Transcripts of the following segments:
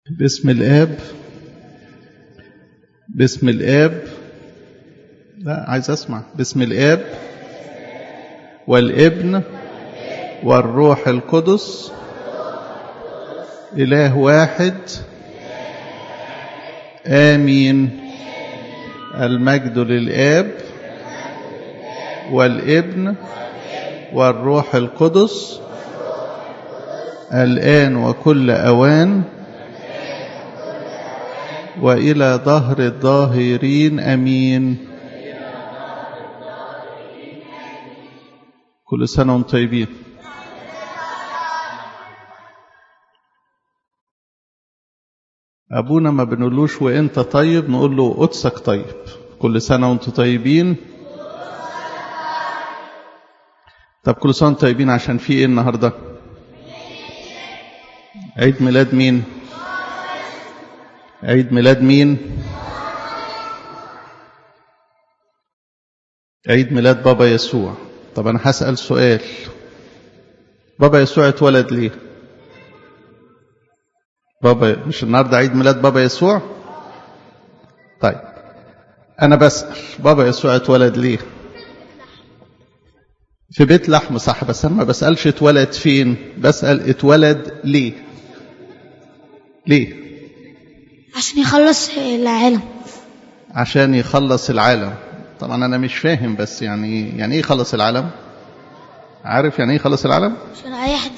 باسم الآب باسم الآب لا عايز أسمع باسم الآب والابن والروح القدس إله واحد آمين المجد للآب والابن والروح القدس الآن وكل أوان وإلى ظهر الظاهرين أمين كل سنة وانتم طيبين أبونا ما بنقولوش وإنت طيب نقول له قدسك طيب كل سنة وانتم طيبين طب كل سنة وانتم طيبين عشان في إيه النهاردة عيد ميلاد مين عيد ميلاد مين عيد ميلاد بابا يسوع طب أنا هسأل سؤال بابا يسوع اتولد ليه بابا مش النهارده عيد ميلاد بابا يسوع طيب انا بسال بابا يسوع اتولد ليه في بيت لحم صح بس انا ما بسالش اتولد فين بسال اتولد ليه ليه عشان يخلص العالم عشان يخلص العالم طبعا انا مش فاهم بس يعني يعني ايه يخلص العالم عارف يعني ايه يخلص العالم عشان اي حد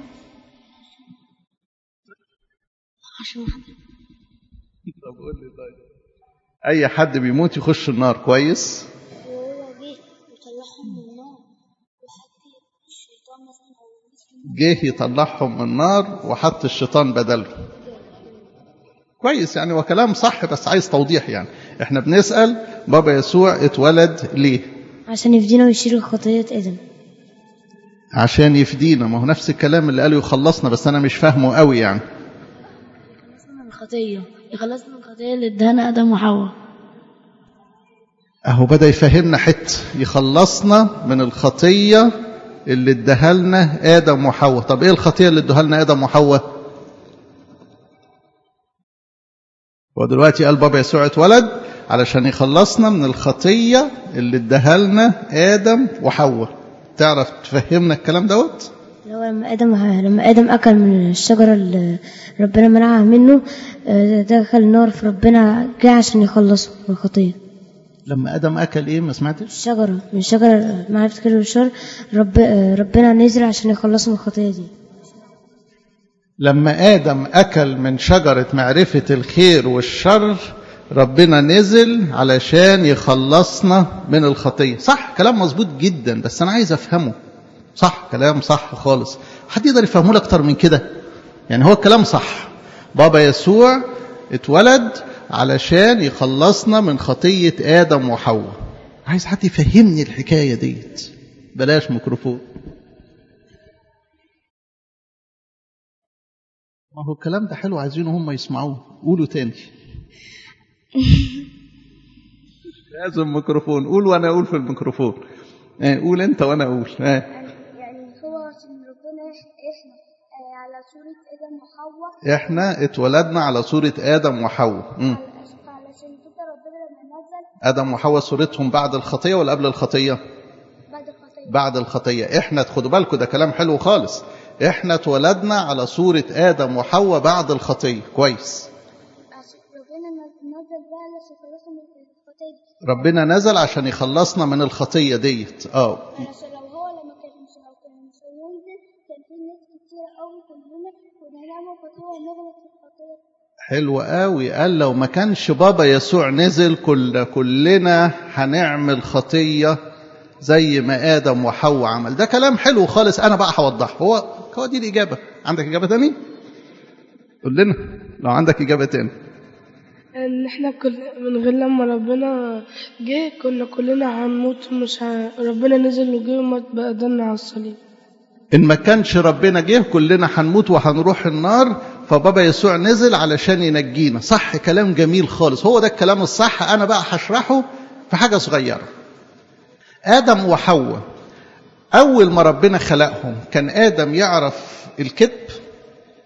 عشان حد طب قول لي طيب اي حد بيموت يخش النار كويس وهو جه وطلعهم من النار وحتى الشيطان مثلا او جه يطلعهم من النار وحط الشيطان بدلهم كويس يعني وكلام صح بس عايز توضيح يعني احنا بنسأل بابا يسوع اتولد ليه عشان يفدينا ويشيل خطية ادم عشان يفدينا ما هو نفس الكلام اللي قاله يخلصنا بس انا مش فاهمه قوي يعني يخلصنا من الخطية يخلصنا من الخطية اللي ادانا ادم وحواء اهو بدأ يفهمنا حت يخلصنا من الخطية اللي اداها لنا ادم وحواء طب ايه الخطية اللي اداها لنا ادم وحواء ودلوقتي قال بابا يسوع اتولد علشان يخلصنا من الخطية اللي اداها لنا آدم وحواء تعرف تفهمنا الكلام دوت اللي هو لما ادم لما ادم اكل من الشجرة اللي ربنا منعها منه آه، دخل النار في ربنا جه عشان يخلصه من الخطية لما آدم أكل إيه ما سمعتش الشجرة من الشجرة معرفة الخير والشر رب آه، ربنا نزل عشان يخلصه من الخطية دي لما آدم أكل من شجرة معرفة الخير والشر ربنا نزل علشان يخلصنا من الخطية صح كلام مظبوط جدا بس أنا عايز أفهمه صح كلام صح خالص حد يقدر يفهمه لك أكتر من كده يعني هو الكلام صح بابا يسوع اتولد علشان يخلصنا من خطية آدم وحواء عايز حد يفهمني الحكاية ديت بلاش ميكروفون ما هو الكلام ده حلو عايزينه هم يسمعوه قولوا تاني لازم ميكروفون قول وانا اقول في الميكروفون آه، قول انت وانا اقول آه. يعني هو عشان ربنا احنا آه، على صورة آدم وحواء احنا اتولدنا على صورة ادم وحواء مم. علشان كده ربنا لما نزل ادم وحواء صورتهم بعد الخطية ولا قبل الخطية بعد الخطية بعد الخطية احنا خدوا بالكم ده كلام حلو خالص احنا اتولدنا على صورة ادم وحواء بعد الخطية كويس عشان ربنا نزل بقى علشان خلصنا من الخطية دي ربنا نزل عشان يخلصنا من الخطية ديت اه عشان لو هو لما كان مش لو كان مش هينزل كان في ناس كتير قوي كلنا كنا هنعمل خطية ونغلط في الخطية حلو قوي قال لو ما كانش بابا يسوع نزل كل كلنا هنعمل خطية زي ما آدم وحواء عمل ده كلام حلو خالص أنا بقى هوضحه هو هو دي الإجابة عندك إجابة تاني؟ قول لنا لو عندك إجابة تاني ان احنا كل من غير لما ربنا جه كنا كلنا هنموت ومش ه... ربنا نزل وجه ومات بقدرنا على الصليب إن ما كانش ربنا جه كلنا هنموت وهنروح النار فبابا يسوع نزل علشان ينجينا صح كلام جميل خالص هو ده الكلام الصح أنا بقى هشرحه في حاجة صغيرة آدم وحواء أول ما ربنا خلقهم كان آدم يعرف الكذب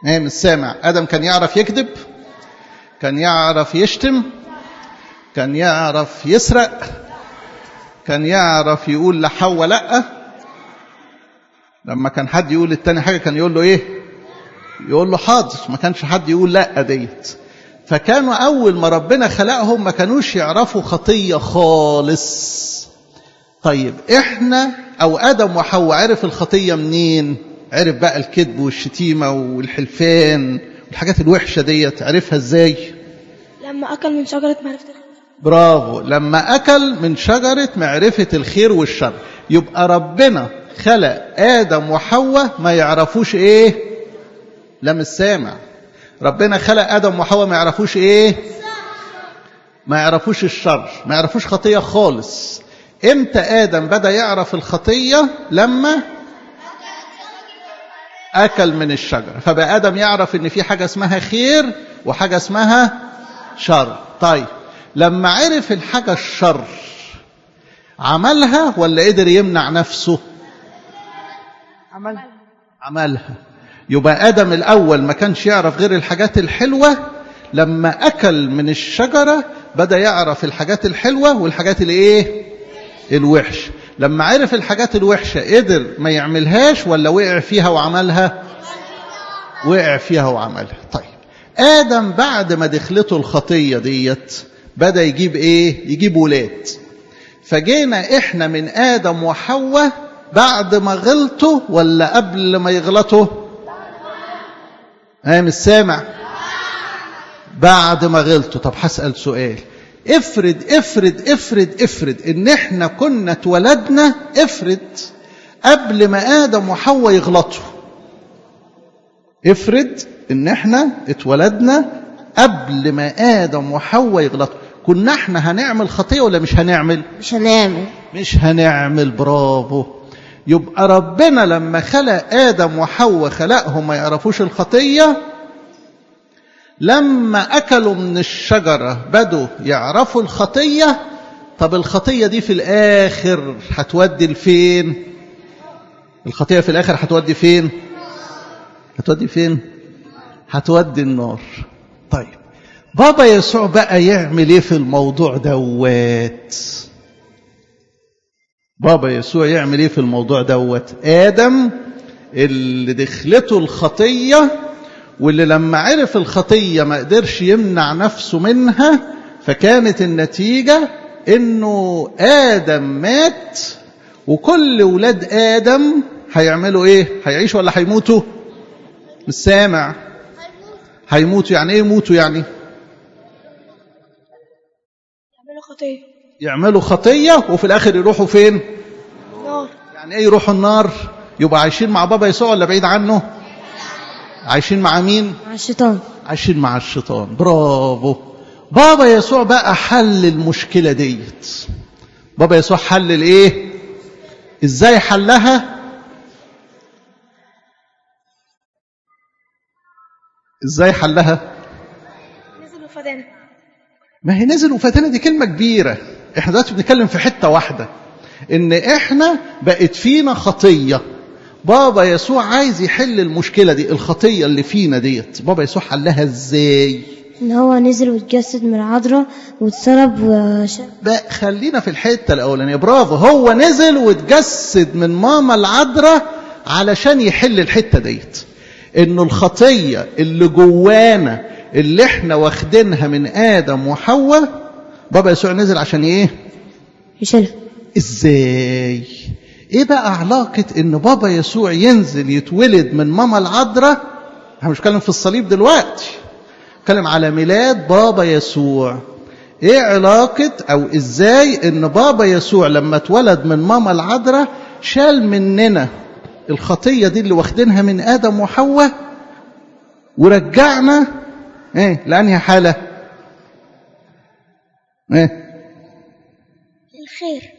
ايه مش سامع ادم كان يعرف يكذب كان يعرف يشتم كان يعرف يسرق كان يعرف يقول لحواء لا لما كان حد يقول للتاني حاجه كان يقول له ايه يقول له حاضر ما كانش حد يقول لا ديت فكانوا اول ما ربنا خلقهم ما كانوش يعرفوا خطيه خالص طيب احنا او ادم وحواء عرف الخطيه منين عرف بقى الكذب والشتيمه والحلفان والحاجات الوحشه ديت عرفها ازاي لما أكل من شجرة معرفة الخير برافو لما أكل من شجرة معرفة الخير والشر يبقى ربنا خلق آدم وحواء ما يعرفوش إيه لا مش سامع ربنا خلق آدم وحواء ما يعرفوش إيه ما يعرفوش الشر ما يعرفوش خطية خالص امتى آدم بدأ يعرف الخطية لما أكل من الشجرة فبقى آدم يعرف إن في حاجة اسمها خير وحاجة اسمها شر طيب لما عرف الحاجة الشر عملها ولا قدر يمنع نفسه عملها عملها يبقى آدم الأول ما كانش يعرف غير الحاجات الحلوة لما أكل من الشجرة بدأ يعرف الحاجات الحلوة والحاجات الإيه الوحش لما عرف الحاجات الوحشة قدر ما يعملهاش ولا وقع فيها وعملها وقع فيها وعملها طيب آدم بعد ما دخلته الخطية ديت بدأ يجيب إيه يجيب ولاد فجينا إحنا من آدم وحواء بعد ما غلطوا ولا قبل ما يغلطوا أنا مش سامع بعد ما غلطوا طب هسأل سؤال افرض افرض افرض افرض ان احنا كنا اتولدنا افرض قبل ما ادم وحواء يغلطوا افرض ان احنا اتولدنا قبل ما ادم وحواء يغلطوا كنا احنا هنعمل خطيه ولا مش هنعمل مش هنعمل مش هنعمل برافو يبقى ربنا لما خلق ادم وحواء خلقهم ما يعرفوش الخطيه لما اكلوا من الشجره بدوا يعرفوا الخطيه طب الخطيه دي في الاخر هتودي لفين الخطيه في الاخر هتودي فين هتودي فين هتودي النار طيب بابا يسوع بقى يعمل ايه في الموضوع دوت بابا يسوع يعمل ايه في الموضوع دوت ادم اللي دخلته الخطيه واللي لما عرف الخطيه ما قدرش يمنع نفسه منها فكانت النتيجه انه ادم مات وكل ولاد ادم هيعملوا ايه هيعيشوا ولا هيموتوا مش سامع هيموتوا يعني ايه يموتوا يعني يعملوا خطية يعملوا خطيه وفي الاخر يروحوا فين نار يعني ايه يروحوا النار يبقى عايشين مع بابا يسوع ولا بعيد عنه عايشين مع مين مع الشيطان عايشين مع الشيطان برافو بابا يسوع بقى حل المشكلة ديت بابا يسوع حل الايه ازاي حلها ازاي حلها نزل وفدانا ما هي نزل وفاتنا دي كلمة كبيرة احنا دلوقتي بنتكلم في حتة واحدة ان احنا بقت فينا خطية بابا يسوع عايز يحل المشكلة دي الخطية اللي فينا ديت بابا يسوع حلها ازاي ان هو نزل واتجسد من العذراء واتصلب وش... بقى خلينا في الحتة الأولانية برافو هو نزل واتجسد من ماما العذراء علشان يحل الحتة ديت إنه الخطية اللي جوانا اللي احنا واخدينها من آدم وحواء بابا يسوع نزل عشان ايه؟ يشيلها ازاي؟ ايه بقى علاقة ان بابا يسوع ينزل يتولد من ماما العذراء احنا مش بنتكلم في الصليب دلوقتي بنتكلم على ميلاد بابا يسوع ايه علاقة او ازاي ان بابا يسوع لما اتولد من ماما العذراء شال مننا الخطية دي اللي واخدينها من ادم وحواء ورجعنا ايه لانهي حالة ايه الخير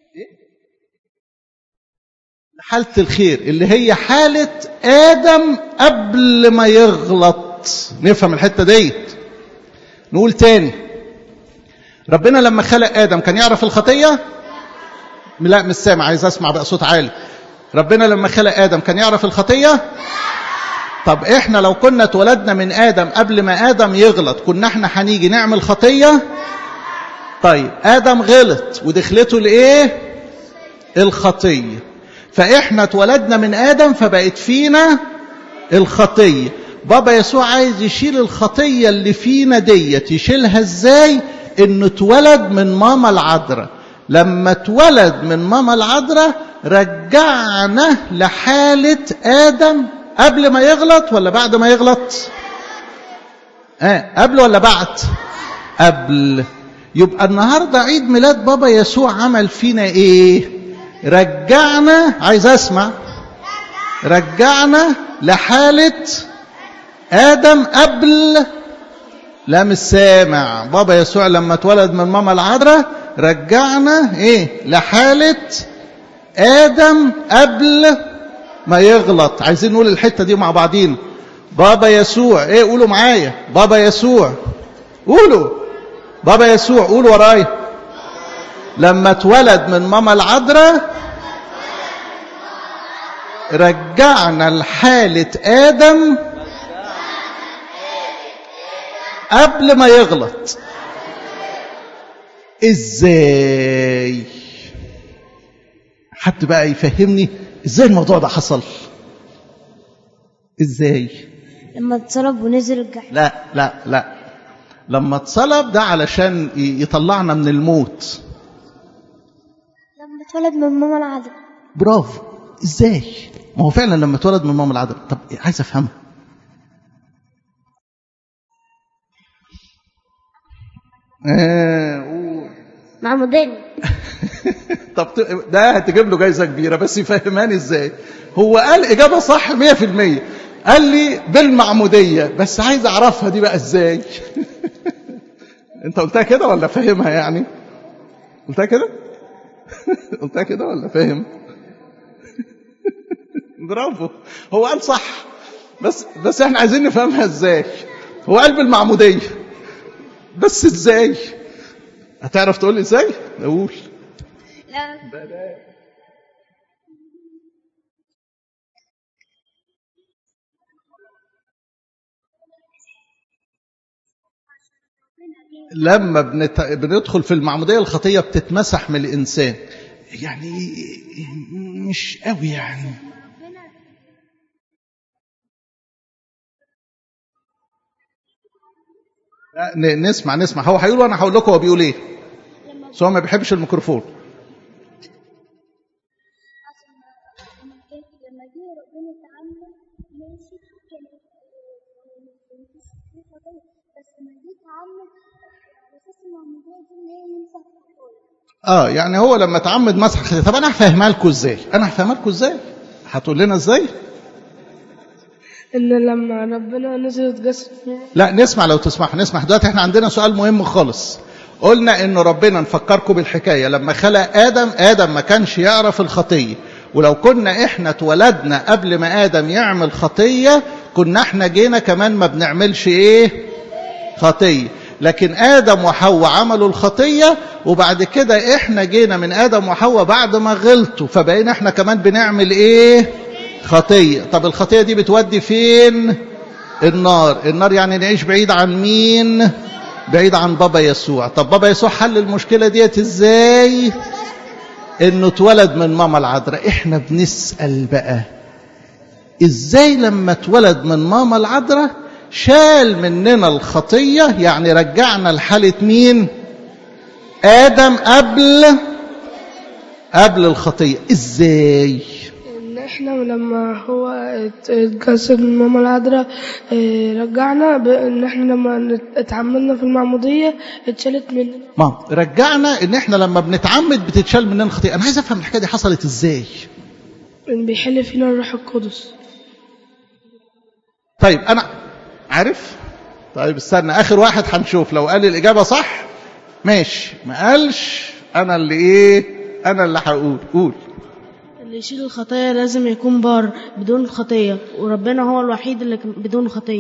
حالة الخير اللي هي حالة آدم قبل ما يغلط نفهم الحتة ديت نقول تاني ربنا لما خلق آدم كان يعرف الخطية لا مش سامع عايز أسمع بقى صوت عالي ربنا لما خلق آدم كان يعرف الخطية طب احنا لو كنا اتولدنا من ادم قبل ما ادم يغلط كنا احنا هنيجي نعمل خطيه طيب ادم غلط ودخلته الايه الخطيه فاحنا اتولدنا من ادم فبقت فينا الخطيه بابا يسوع عايز يشيل الخطيه اللي فينا ديت يشيلها ازاي انه اتولد من ماما العذراء لما اتولد من ماما العذراء رجعنا لحاله ادم قبل ما يغلط ولا بعد ما يغلط آه قبل ولا بعد قبل يبقى النهارده عيد ميلاد بابا يسوع عمل فينا ايه رجعنا عايز اسمع رجعنا لحاله ادم قبل لا مش سامع بابا يسوع لما اتولد من ماما العذراء رجعنا ايه لحاله ادم قبل ما يغلط عايزين نقول الحته دي مع بعضينا بابا يسوع ايه قولوا معايا بابا يسوع قولوا بابا يسوع قولوا ورايا لما اتولد من ماما العذراء رجعنا لحالة آدم قبل ما يغلط ازاي حد بقى يفهمني ازاي الموضوع ده حصل ازاي لما اتصلب ونزل الجحيم لا لا لا لما اتصلب ده علشان ي- يطلعنا من الموت لما اتولد من ماما العذراء برافو ازاي ما هو فعلا لما اتولد من ماما العذراء طب عايز افهمها آه قول. معمودين طب ت- ده هتجيب له جايزه كبيره بس يفهماني ازاي هو قال اجابه صح 100% قال لي بالمعموديه بس عايز اعرفها دي بقى ازاي انت قلتها كده ولا فاهمها يعني قلتها كده قلتها كده ولا فاهم برافو هو قال صح بس بس احنا عايزين نفهمها ازاي هو قال بالمعموديه بس ازاي هتعرف تقول لي ازاي اقول لا لما بنت... بندخل في المعمودية الخطية بتتمسح من الإنسان يعني مش قوي يعني لا ن- نسمع نسمع هو هيقول وانا هقول لكم هو بيقول ايه بس هو ما بيحبش الميكروفون لما كان- لما جه ربنا اتعامل ماشي كان مفيش فيه خطية بس لما جه اتعامل على اساس المعمودية دي ان هي ينفع خطايا اه يعني هو لما اتعمد مسح خطية طب انا هفهمها لكم ازاي انا هفهمها لكم ازاي هتقول لنا ازاي ان لما ربنا نزل اتجسد فينا لا نسمع لو تسمح نسمح دلوقتي احنا عندنا سؤال مهم خالص قلنا ان ربنا نفكركم بالحكايه لما خلق ادم ادم ما كانش يعرف الخطيه ولو كنا احنا اتولدنا قبل ما ادم يعمل خطيه كنا احنا جينا كمان ما بنعملش ايه خطيه لكن ادم وحواء عملوا الخطيه وبعد كده احنا جينا من ادم وحواء بعد ما غلطوا فبقينا احنا كمان بنعمل ايه خطيه طب الخطيه دي بتودي فين النار النار يعني نعيش بعيد عن مين بعيد عن بابا يسوع طب بابا يسوع حل المشكله ديت ازاي انه اتولد من ماما العذراء احنا بنسال بقى ازاي لما اتولد من ماما العذراء شال مننا الخطيه يعني رجعنا لحاله مين ادم قبل قبل الخطيه ازاي ان احنا لما هو ات- اتجسد من ماما العذراء اه، رجعنا بان احنا لما نت- اتعمدنا في المعمودية اتشالت مننا ما رجعنا ان احنا لما بنتعمد بتتشال مننا الخطيه انا عايز افهم الحكايه دي حصلت ازاي ان بيحل فينا الروح القدس طيب انا عارف طيب استنى اخر واحد هنشوف لو قال الاجابه صح ماشي ما قالش انا اللي ايه انا اللي هقول قول اللي يشيل الخطية لازم يكون بار بدون خطية وربنا هو الوحيد اللي كان بدون خطية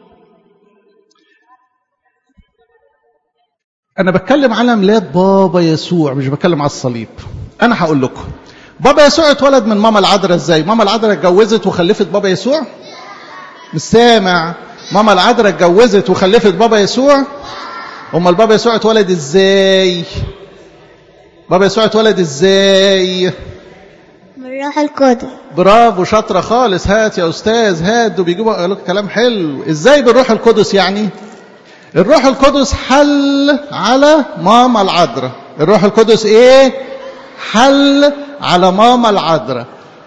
انا بتكلم على ميلاد بابا يسوع مش بتكلم على الصليب انا هقول لكم بابا يسوع اتولد من ماما العذراء ازاي ماما العذراء اتجوزت وخلفت بابا يسوع مش سامع ماما العذراء اتجوزت وخلفت بابا يسوع امال بابا يسوع اتولد ازاي بابا يسوع اتولد ازاي بالروح القدس برافو شاطره خالص هات يا استاذ هات وبيجيبوا قالوا لك كلام حلو ازاي بالروح القدس يعني الروح القدس حل على ماما العذراء الروح القدس ايه حل على ماما العذراء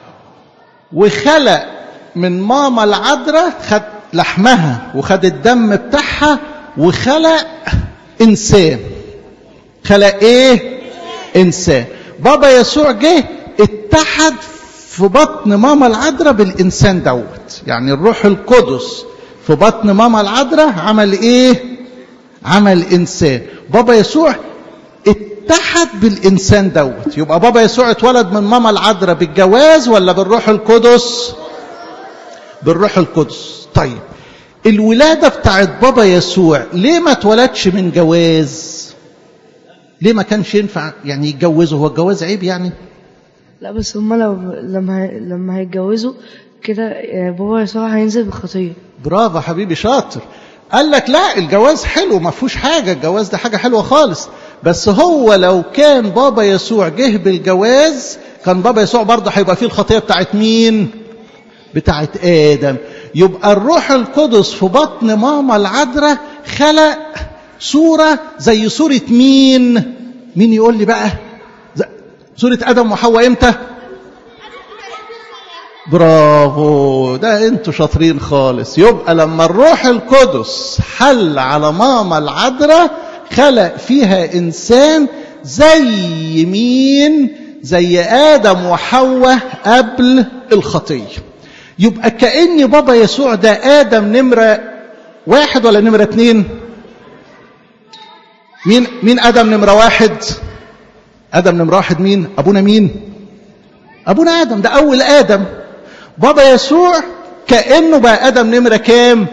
وخلق من ماما العذراء خد لحمها وخد الدم بتاعها وخلق انسان خلق ايه انسان بابا يسوع جه اتحد في بطن ماما العذراء بالانسان دوت يعني الروح القدس في بطن ماما العذراء عمل ايه عمل انسان بابا يسوع اتحد بالانسان دوت يبقى بابا يسوع اتولد من ماما العذراء بالجواز ولا بالروح القدس بالروح القدس طيب الولاده بتاعت بابا يسوع ليه ما اتولدش من جواز ليه ما كانش ينفع يعني يتجوزوا هو الجواز عيب يعني لا بس هما لو لما هي- لما هيتجوزوا كده آه، بابا يسوع هينزل بخطية برافو حبيبي شاطر قال لك لا الجواز حلو ما فيهوش حاجه الجواز ده حاجه حلوه خالص بس هو لو كان بابا يسوع جه بالجواز كان بابا يسوع برضه هيبقى فيه الخطيه بتاعت مين بتاعت ادم يبقى الروح القدس في بطن ماما العذراء خلق صوره زي صوره مين مين يقول لي بقى ز- صوره ادم وحواء امتى برافو ده انتوا شاطرين خالص يبقى لما الروح القدس حل على ماما العذراء خلق فيها انسان زي مين زي ادم وحواء قبل الخطيه يبقى كأن بابا يسوع ده ادم نمره واحد ولا نمره اتنين مين مين ادم نمره واحد ادم نمره واحد مين ابونا مين ابونا ادم ده اول ادم بابا يسوع كانه بقى ادم نمره كام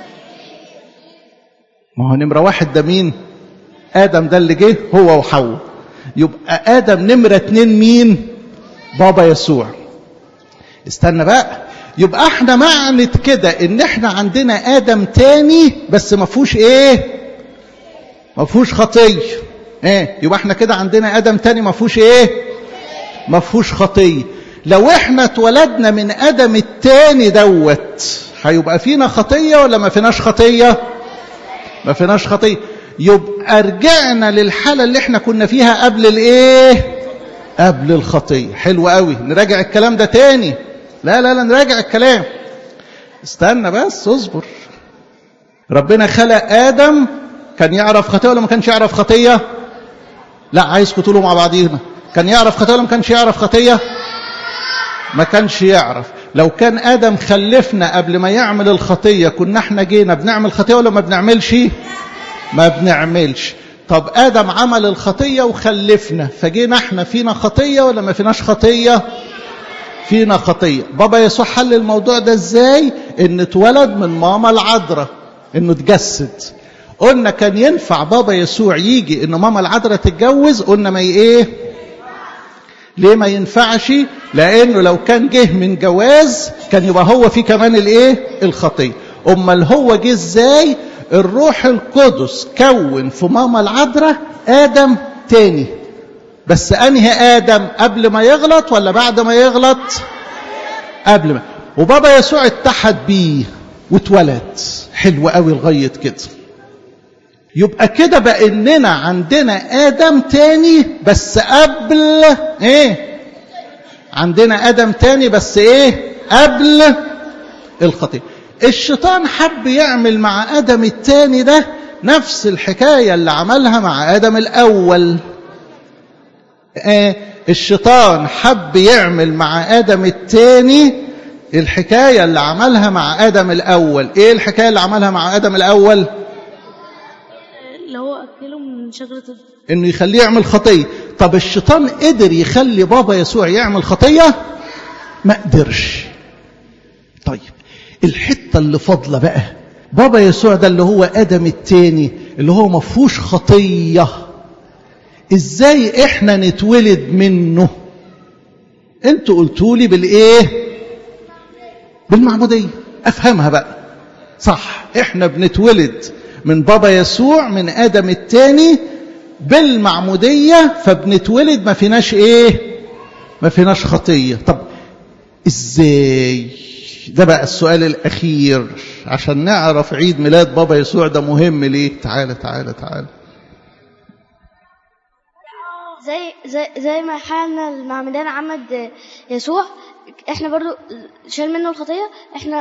ما هو نمره واحد ده مين ادم ده اللي جه هو وحواء يبقى ادم نمره اتنين مين بابا يسوع استنى بقى يبقى احنا معنى كده ان احنا عندنا ادم تاني بس ما فيهوش ايه ما فيهوش خطيه ايه يبقى احنا كده عندنا ادم تاني ما فيهوش ايه ما فيهوش خطيه لو احنا اتولدنا من ادم التاني دوت هيبقى فينا خطيه ولا ما فيناش خطيه ما فيناش خطيه يبقى رجعنا للحاله اللي احنا كنا فيها قبل الايه قبل الخطيه حلو قوي نراجع الكلام ده تاني لا لا لا نراجع الكلام استنى بس اصبر ربنا خلق ادم كان يعرف خطيه ولا ما كانش يعرف خطيه لا عايزكم تقولوا مع بعضينا كان يعرف خطيه ولا ما كانش يعرف خطيه ما كانش يعرف لو كان ادم خلفنا قبل ما يعمل الخطيه كنا احنا جينا بنعمل خطيه ولا ما بنعملش ما بنعملش طب ادم عمل الخطيه وخلفنا فجينا احنا فينا خطيه ولا ما فيناش خطيه فينا خطيه بابا يسوع حل الموضوع ده ازاي ان اتولد من ماما العذراء انه اتجسد قلنا كان ينفع بابا يسوع يجي ان ماما العذراء تتجوز قلنا ما ي- ايه ليه ما ينفعش لانه لو كان جه من جواز كان يبقى هو في كمان الايه الخطيه امال هو جه ازاي الروح القدس كون في ماما العذراء ادم تاني بس انهي ادم قبل ما يغلط ولا بعد ما يغلط قبل ما وبابا يسوع اتحد بيه واتولد حلو قوي لغايه كده يبقى كده بقى اننا عندنا ادم تاني بس قبل ايه عندنا ادم تاني بس ايه قبل الخطيه الشيطان حب يعمل مع ادم التاني ده نفس الحكايه اللي عملها مع ادم الاول آه الشيطان حب يعمل مع ادم التاني الحكايه اللي عملها مع ادم الاول ايه الحكايه اللي عملها مع ادم الاول اللي هو أكله من شجرة انه يخليه يعمل خطيه طب الشيطان قدر يخلي بابا يسوع يعمل خطيه ما قدرش طيب الحته اللي فاضله بقى بابا يسوع ده اللي هو ادم التاني اللي هو ما فيهوش خطيه ازاي احنا نتولد منه انتوا قلتوا لي بالايه بالمعموديه افهمها بقى صح احنا بنتولد من بابا يسوع من ادم الثاني بالمعموديه فبنتولد ما فيناش ايه ما فيناش خطيه طب ازاي ده بقى السؤال الاخير عشان نعرف عيد ميلاد بابا يسوع ده مهم ليه تعالى تعالى تعالى زي زي زي ما حالنا المعمدان عمد يسوع احنا برضو شال منه الخطيه احنا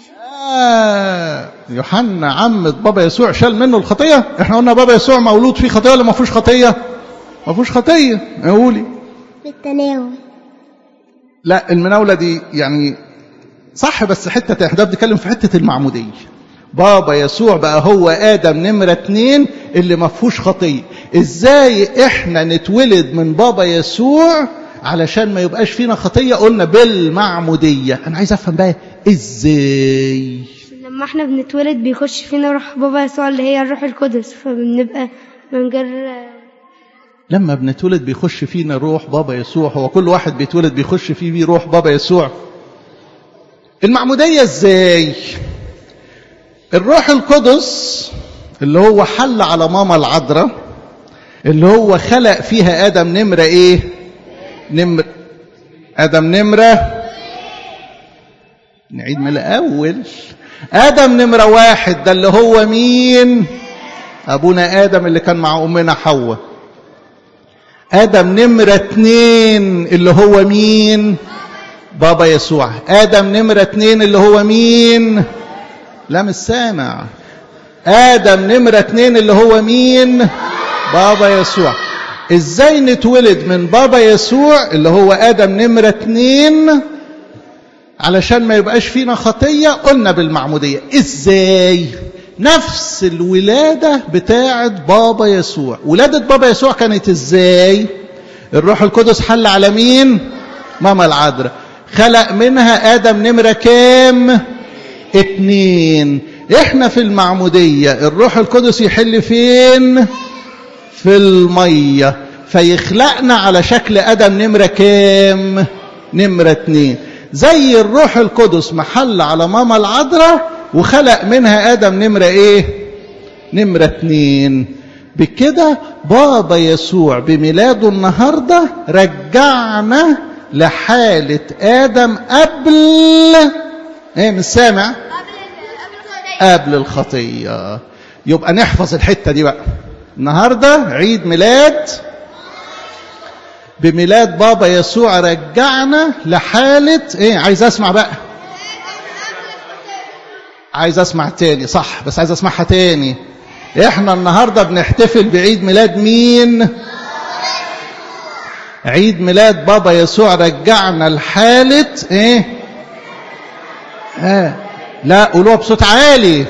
آه يوحنا عمد بابا يسوع شال منه الخطيه احنا قلنا بابا يسوع مولود فيه خطيه ولا ما فيهوش خطيه ما فيهوش خطيه قولي بالتناول لا المناوله دي يعني صح بس حته احنا بنتكلم في حته المعموديه بابا يسوع بقى هو ادم نمره اتنين اللي ما فيهوش خطيه ازاي احنا نتولد من بابا يسوع علشان ما يبقاش فينا خطيه قلنا بالمعموديه انا عايز افهم بقى ازاي لما احنا بنتولد بيخش فينا روح بابا يسوع اللي هي الروح القدس فبنبقى من غير لما بنتولد بيخش فينا روح بابا يسوع هو كل واحد بيتولد بيخش فيه بيه روح بابا يسوع المعمودية ازاي الروح القدس اللي هو حل على ماما العذراء اللي هو خلق فيها آدم نمرة ايه نمر آدم نمرة نعيد من الأول آدم نمرة واحد ده اللي هو مين أبونا آدم اللي كان مع أمنا حواء آدم نمرة اتنين اللي هو مين بابا يسوع آدم نمرة اتنين اللي هو مين لا مش سامع آدم نمرة اتنين اللي هو مين بابا يسوع ازاي نتولد من بابا يسوع اللي هو آدم نمرة اتنين علشان ما يبقاش فينا خطية قلنا بالمعمودية ازاي نفس الولادة بتاعة بابا يسوع ولادة بابا يسوع كانت ازاي الروح القدس حل على مين ماما العذراء خلق منها آدم نمرة كام اتنين احنا في المعمودية الروح القدس يحل فين في المية فيخلقنا على شكل آدم نمرة كام نمرة اتنين زي الروح القدس محل على ماما العذراء وخلق منها آدم نمرة ايه نمرة اتنين بكده بابا يسوع بميلاده النهاردة رجعنا لحالة آدم قبل ايه مش سامع قبل الخطية يبقى نحفظ الحتة دي بقى النهاردة عيد ميلاد بميلاد بابا يسوع رجعنا لحالة ايه عايز اسمع بقى عايز اسمع تاني صح بس عايز اسمعها تاني احنا النهاردة بنحتفل بعيد ميلاد مين عيد ميلاد بابا يسوع رجعنا لحالة ايه آه. لا قولوها بصوت عالي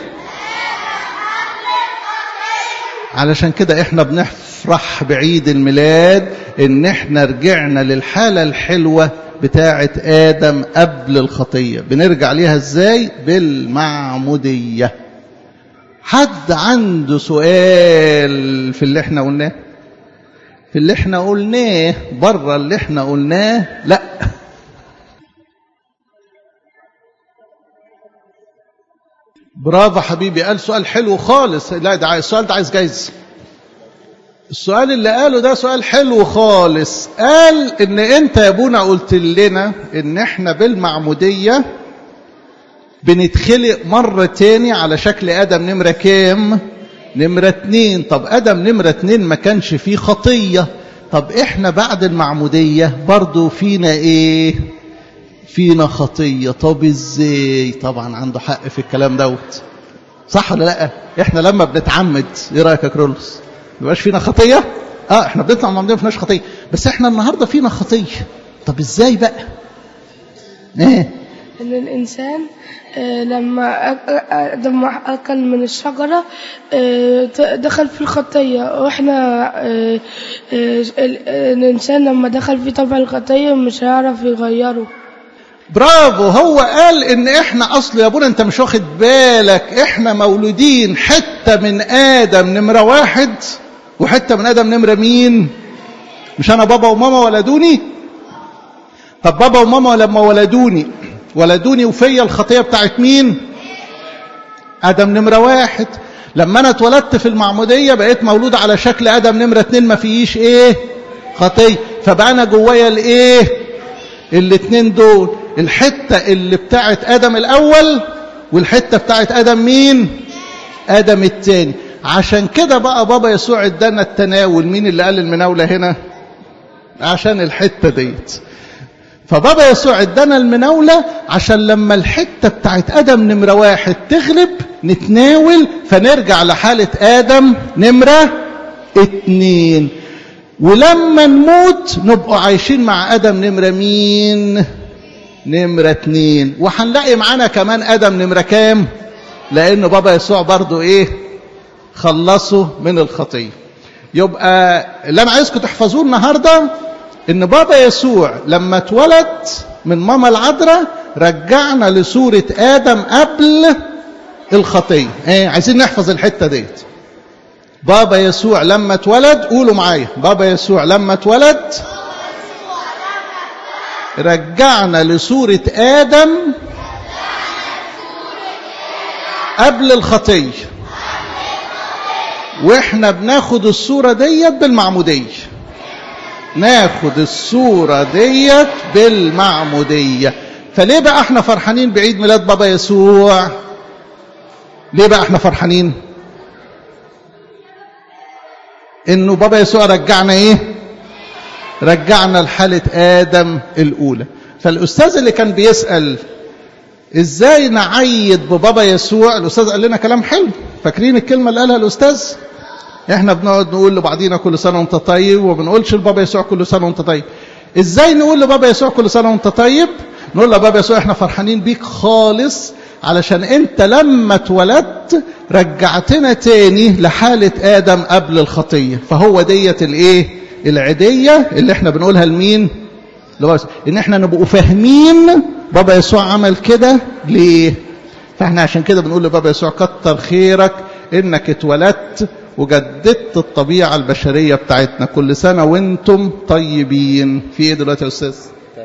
علشان كده احنا بنفرح بعيد الميلاد ان احنا رجعنا للحالة الحلوة بتاعة آدم قبل الخطية بنرجع ليها ازاي بالمعمودية حد عنده سؤال في اللي احنا قلناه في اللي احنا قلناه بره اللي احنا قلناه لا برافو حبيبي قال سؤال حلو خالص لا ده السؤال ده عايز جايزه السؤال اللي قاله ده سؤال حلو خالص قال ان انت يا ابونا قلت لنا ان احنا بالمعمودية بنتخلق مرة تاني على شكل ادم نمرة كام نمرة اتنين طب ادم نمرة اتنين ما كانش فيه خطية طب احنا بعد المعمودية برضو فينا ايه فينا خطية طب ازاي طبعا عنده حق في الكلام دوت صح ولا لا احنا لما بنتعمد ايه رايك يا كرولوس يبقاش فينا خطية اه احنا بنطلع من ما فيناش خطية بس احنا النهاردة فينا خطية طب ازاي بقى ايه ان الانسان آه، لما أك- أ- لما اكل من الشجره آه، ت- دخل في الخطيه واحنا آه، آه، ال- الانسان لما دخل في طبع الخطيه مش هيعرف يغيره برافو هو قال ان احنا اصل يا ابونا انت مش واخد بالك احنا مولودين حتة من ادم نمرة واحد وحتة من ادم نمرة مين مش انا بابا وماما ولدوني طب بابا وماما لما ولدوني ولدوني وفيا الخطية بتاعت مين ادم نمره واحد لما انا اتولدت في المعموديه بقيت مولود على شكل ادم نمره اتنين ما فيش ايه خطيه فبقى انا جوايا الايه الاتنين دول الحته اللي بتاعت ادم الاول والحته بتاعت ادم مين ادم التاني عشان كده بقى بابا يسوع ادانا التناول مين اللي قال المناوله هنا عشان الحته ديت فبابا يسوع ادانا المناوله عشان لما الحته بتاعت ادم نمره واحد تغلب نتناول فنرجع لحاله ادم نمره اتنين ولما نموت نبقى عايشين مع ادم نمره مين نمره اتنين وهنلاقي معانا كمان ادم نمره كام لان بابا يسوع برضو ايه خلصه من الخطيه يبقى اللي انا عايزكم تحفظوه النهارده ان بابا يسوع لما اتولد من ماما العذراء رجعنا لصورة آدم قبل الخطية ايه عايزين نحفظ الحتة ديت بابا يسوع لما اتولد قولوا معايا بابا يسوع لما اتولد رجعنا لصورة آدم قبل الخطية واحنا بناخد الصورة ديت بالمعمودية ناخد الصورة ديت بالمعمودية فليه بقى احنا فرحانين بعيد ميلاد بابا يسوع ليه بقى احنا فرحانين انه بابا يسوع رجعنا ايه رجعنا لحالة آدم الأولى فالأستاذ اللي كان بيسأل ازاي نعيد ببابا يسوع الأستاذ قال لنا كلام حلو فاكرين الكلمة اللي قالها الأستاذ احنا بنقعد نقول لبعضينا كل سنة وانت طيب وما بنقولش لبابا يسوع كل سنة وانت طيب ازاي نقول لبابا يسوع كل سنة وانت طيب نقول لبابا يسوع احنا فرحانين بيك خالص علشان انت لما اتولدت رجعتنا تاني لحالة آدم قبل الخطية فهو ديت الايه العيدية اللي احنا بنقولها لمين ان احنا نبقوا فاهمين بابا يسوع عمل كده ليه فاحنا عشان كده بنقول لبابا يسوع كتر خيرك انك اتولدت وجددت الطبيعة البشرية بتاعتنا كل سنة وانتم طيبين في ايه دلوقتي يا استاذ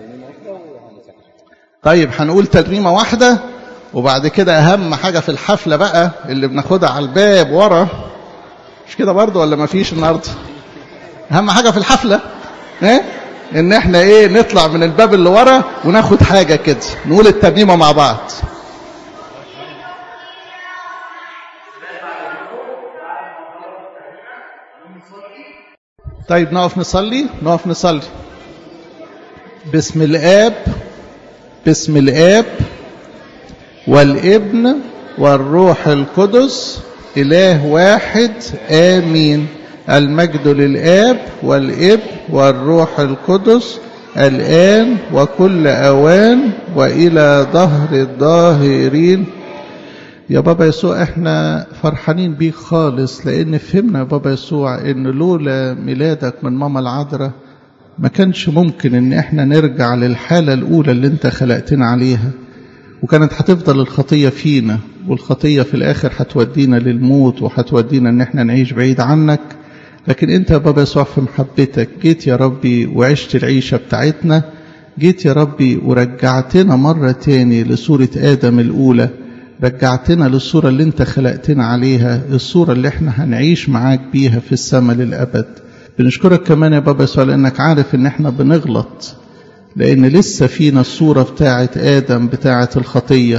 طيب هنقول ترنيمة واحدة وبعد كده اهم حاجة في الحفلة بقى اللي بناخدها على الباب ورا مش كده برضو ولا ما فيش النهاردة اهم حاجة في الحفلة ايه ان احنا ايه نطلع من الباب اللي ورا وناخد حاجة كده نقول الترنيمة مع بعض طيب نقف نصلي نقف نصلي باسم الاب باسم الاب والابن والروح القدس اله واحد امين المجد للاب والابن والروح القدس الان وكل اوان والى ظهر الظاهرين يا بابا يسوع احنا فرحانين بيك خالص لان فهمنا يا بابا يسوع ان لولا ميلادك من ماما العذراء ما كانش ممكن ان احنا نرجع للحالة الاولى اللي انت خلقتنا عليها وكانت هتفضل الخطية فينا والخطية في الاخر هتودينا للموت وهتودينا ان احنا نعيش بعيد عنك لكن انت يا بابا يسوع في محبتك جيت يا ربي وعشت العيشة بتاعتنا جيت يا ربي ورجعتنا مرة تاني لصورة آدم الأولى رجعتنا للصورة اللي انت خلقتنا عليها الصورة اللي احنا هنعيش معاك بيها في السماء للأبد بنشكرك كمان يا بابا يسوع لأنك عارف ان احنا بنغلط لأن لسه فينا الصورة بتاعة آدم بتاعة الخطية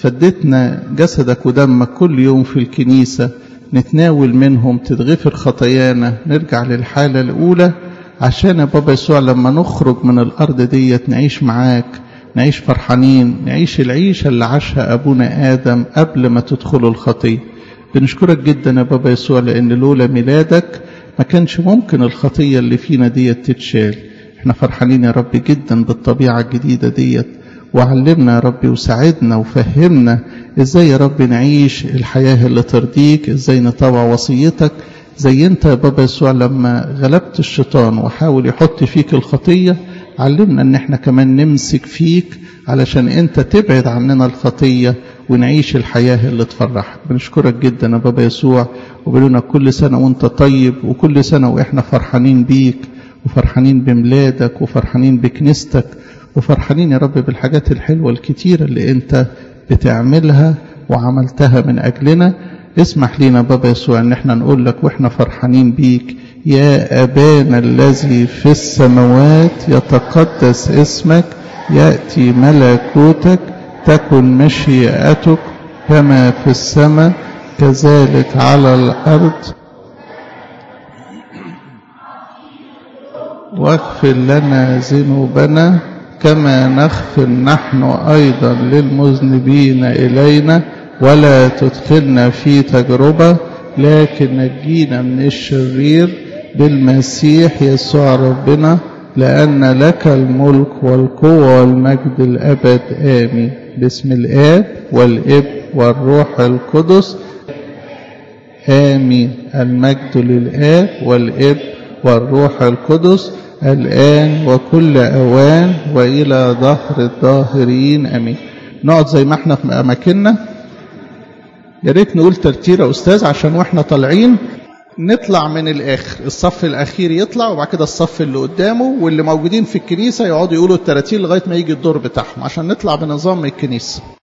فدتنا جسدك ودمك كل يوم في الكنيسة نتناول منهم تتغفر خطايانا نرجع للحالة الأولى عشان يا بابا يسوع لما نخرج من الأرض ديت نعيش معاك نعيش فرحانين نعيش العيشة اللي عاشها أبونا آدم قبل ما تدخلوا الخطية بنشكرك جدا يا بابا يسوع لأن لولا ميلادك ما كانش ممكن الخطية اللي فينا ديت تتشال احنا فرحانين يا رب جدا بالطبيعة الجديدة ديت وعلمنا يا رب وساعدنا وفهمنا ازاي يا رب نعيش الحياة اللي ترضيك ازاي نطوع وصيتك زي انت يا بابا يسوع لما غلبت الشيطان وحاول يحط فيك الخطية علمنا ان احنا كمان نمسك فيك علشان انت تبعد عننا الخطية ونعيش الحياة اللي تفرحك بنشكرك جدا يا بابا يسوع وبلونا كل سنة وانت طيب وكل سنة واحنا فرحانين بيك وفرحانين بميلادك وفرحانين بكنيستك وفرحانين يا رب بالحاجات الحلوة الكتيرة اللي انت بتعملها وعملتها من أجلنا اسمح لينا بابا يسوع ان احنا نقول لك واحنا فرحانين بيك يا أبانا الذي في السماوات يتقدس اسمك يأتي ملكوتك تكن مشيئتك كما في السماء كذلك على الأرض واغفر لنا ذنوبنا كما نغفر نحن أيضا للمذنبين إلينا ولا تدخلنا في تجربة لكن نجينا من الشرير بالمسيح يسوع ربنا لأن لك الملك والقوة والمجد الأبد آمين باسم الآب والإب والروح القدس آمين المجد للآب والإب والروح القدس الآن وكل أوان وإلى ظهر الظاهرين أمين نقعد زي ما احنا في أماكننا يا ريت نقول ترتير يا أستاذ عشان واحنا طالعين نطلع من الآخر الصف الأخير يطلع وبعد كده الصف اللي قدامه واللي موجودين في الكنيسة يقعدوا يقولوا التراتير لغاية ما يجي الدور بتاعهم عشان نطلع بنظام الكنيسة